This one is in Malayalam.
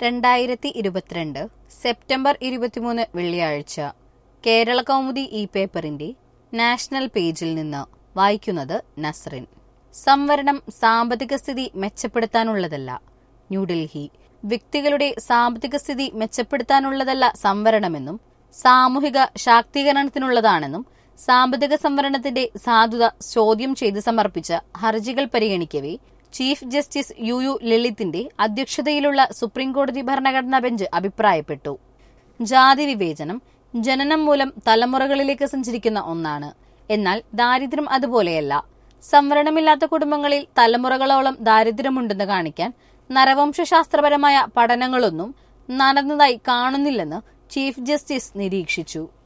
രണ്ടായിരത്തി ഇരുപത്തിരണ്ട് സെപ്റ്റംബർ ഇരുപത്തിമൂന്ന് വെള്ളിയാഴ്ച കേരള കൗമുദി ഈ പേപ്പറിന്റെ നാഷണൽ പേജിൽ നിന്ന് വായിക്കുന്നത് നസ്റിൻ സംവരണം സാമ്പത്തിക സ്ഥിതി മെച്ചപ്പെടുത്താനുള്ളതല്ല ന്യൂഡൽഹി വ്യക്തികളുടെ സാമ്പത്തിക സ്ഥിതി മെച്ചപ്പെടുത്താനുള്ളതല്ല സംവരണമെന്നും സാമൂഹിക ശാക്തീകരണത്തിനുള്ളതാണെന്നും സാമ്പത്തിക സംവരണത്തിന്റെ സാധുത ചോദ്യം ചെയ്ത് സമർപ്പിച്ച ഹർജികൾ പരിഗണിക്കവേ ചീഫ് ജസ്റ്റിസ് യു യു ലളിതിന്റെ അധ്യക്ഷതയിലുള്ള സുപ്രീംകോടതി ഭരണഘടനാ ബെഞ്ച് അഭിപ്രായപ്പെട്ടു ജാതി വിവേചനം ജനനം മൂലം തലമുറകളിലേക്ക് സഞ്ചരിക്കുന്ന ഒന്നാണ് എന്നാൽ ദാരിദ്ര്യം അതുപോലെയല്ല സംവരണമില്ലാത്ത കുടുംബങ്ങളിൽ തലമുറകളോളം ദാരിദ്ര്യമുണ്ടെന്ന് കാണിക്കാൻ നരവംശാസ്ത്രപരമായ പഠനങ്ങളൊന്നും നടന്നതായി കാണുന്നില്ലെന്ന് ചീഫ് ജസ്റ്റിസ് നിരീക്ഷിച്ചു